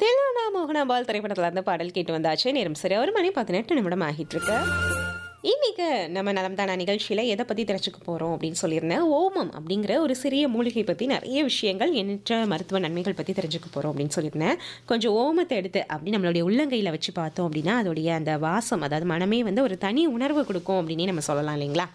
தெலுனா மோகனாபால் திரைப்படத்தில் அந்த பாடல் கேட்டு வந்தாச்சு நேரம் சரி ஒரு மணி பதினெட்டு நிமிடம் ஆகிட்டு இருக்கு இன்னைக்கு நம்ம நலம்தானா நிகழ்ச்சியில் எதை பற்றி தெரிஞ்சுக்க போகிறோம் அப்படின்னு சொல்லியிருந்தேன் ஓமம் அப்படிங்கிற ஒரு சிறிய மூலிகை பற்றி நிறைய விஷயங்கள் எண்ணற்ற மருத்துவ நன்மைகள் பற்றி தெரிஞ்சுக்க போகிறோம் அப்படின்னு சொல்லியிருந்தேன் கொஞ்சம் ஓமத்தை எடுத்து அப்படி நம்மளுடைய உள்ளங்கையில் வச்சு பார்த்தோம் அப்படின்னா அதோடைய அந்த வாசம் அதாவது மனமே வந்து ஒரு தனி உணர்வு கொடுக்கும் அப்படின்னே நம்ம சொல்லலாம் இல்லைங்களா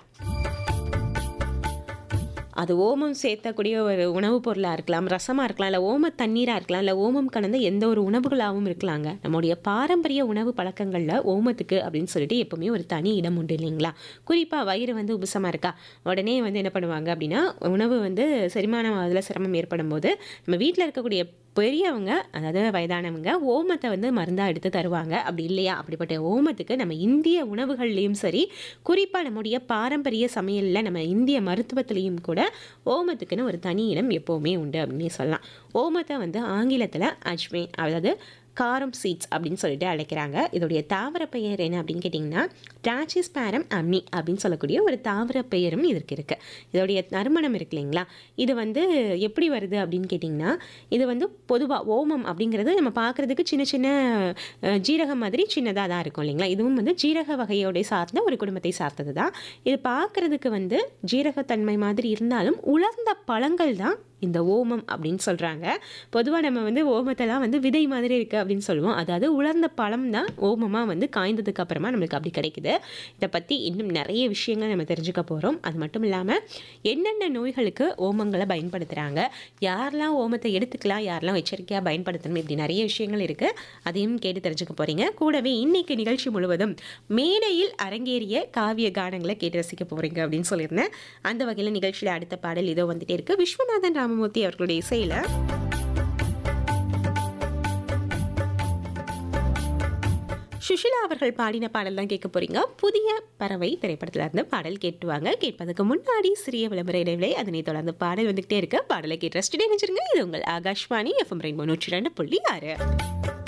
அது ஓமம் சேர்த்தக்கூடிய ஒரு உணவுப் பொருளாக இருக்கலாம் ரசமாக இருக்கலாம் இல்லை ஓம தண்ணீராக இருக்கலாம் இல்லை ஓமம் கலந்த எந்த ஒரு உணவுகளாகவும் இருக்கலாங்க நம்முடைய பாரம்பரிய உணவு பழக்கங்களில் ஓமத்துக்கு அப்படின்னு சொல்லிட்டு எப்பவுமே ஒரு தனி இடம் உண்டு இல்லைங்களா குறிப்பாக வயிறு வந்து உபசமாக இருக்கா உடனே வந்து என்ன பண்ணுவாங்க அப்படின்னா உணவு வந்து செரிமானம் அதில் சிரமம் ஏற்படும் போது நம்ம வீட்டில் இருக்கக்கூடிய பெரியவங்க அதாவது வயதானவங்க ஓமத்தை வந்து மருந்தாக எடுத்து தருவாங்க அப்படி இல்லையா அப்படிப்பட்ட ஓமத்துக்கு நம்ம இந்திய உணவுகள்லேயும் சரி குறிப்பாக நம்முடைய பாரம்பரிய சமையலில் நம்ம இந்திய மருத்துவத்திலையும் கூட ஓமத்துக்குன்னு ஒரு தனி இடம் எப்போவுமே உண்டு அப்படின்னு சொல்லலாம் ஓமத்தை வந்து ஆங்கிலத்தில் அஜ்மே அதாவது காரம் சீட்ஸ் அப்படின்னு சொல்லிட்டு அழைக்கிறாங்க இதோடைய தாவர பெயர் என்ன அப்படின்னு கேட்டிங்கன்னா டாச்சிஸ்பேரம் அம்னி அப்படின்னு சொல்லக்கூடிய ஒரு தாவர பெயரும் இதற்கு இருக்குது இதோடைய நறுமணம் இருக்கு இல்லைங்களா இது வந்து எப்படி வருது அப்படின்னு கேட்டிங்கன்னா இது வந்து பொதுவாக ஓமம் அப்படிங்கிறது நம்ம பார்க்குறதுக்கு சின்ன சின்ன அஹ், ஜீரகம் மாதிரி சின்னதாக தான் இருக்கும் இல்லைங்களா இதுவும் வந்து ஜீரக வகையோட சார்ந்த ஒரு குடும்பத்தை சார்ந்தது தான் இது பார்க்குறதுக்கு வந்து ஜீரகத்தன்மை மாதிரி இருந்தாலும் உலர்ந்த பழங்கள் தான் இந்த ஓமம் அப்படின்னு சொல்கிறாங்க பொதுவாக நம்ம வந்து ஓமத்தெல்லாம் வந்து விதை மாதிரி இருக்குது அப்படின்னு சொல்லுவோம் அதாவது உலர்ந்த பழம் தான் ஓமமாக வந்து காய்ந்ததுக்கு அப்புறமா நம்மளுக்கு அப்படி கிடைக்குது இதை பற்றி இன்னும் நிறைய விஷயங்கள் நம்ம தெரிஞ்சுக்க போகிறோம் அது மட்டும் இல்லாமல் என்னென்ன நோய்களுக்கு ஓமங்களை பயன்படுத்துகிறாங்க யாரெல்லாம் ஓமத்தை எடுத்துக்கலாம் யாரெல்லாம் எச்சரிக்கையாக பயன்படுத்தணும் இப்படி நிறைய விஷயங்கள் இருக்குது அதையும் கேட்டு தெரிஞ்சுக்க போகிறீங்க கூடவே இன்னைக்கு நிகழ்ச்சி முழுவதும் மேடையில் அரங்கேறிய காவிய கானங்களை கேட்டு ரசிக்க போகிறீங்க அப்படின்னு சொல்லியிருந்தேன் அந்த வகையில் நிகழ்ச்சியில் அடுத்த பாடல் இதோ வந்துட்டே இருக்கு விஸ்வநாதன் ராமமூர்த்தி அவர்களுடைய இசையில் சுஷிலா அவர்கள் பாடின பாடல் தான் கேட்க போறீங்க புதிய பறவை திரைப்படத்துல இருந்து பாடல் கேட்டுவாங்க கேட்பதற்கு முன்னாடி சிறிய விளம்பர இடைவேளை அதனை தொடர்ந்து பாடல் வந்துகிட்டே இருக்கு பாடலை கேட்டு ரசிச்சுட்டே நினைச்சிருங்க இது உங்கள் ஆகாஷ்வாணி எஃப்எம் ரெயின்போ நூற்றி ரெண்டு புள்ளி ஆறு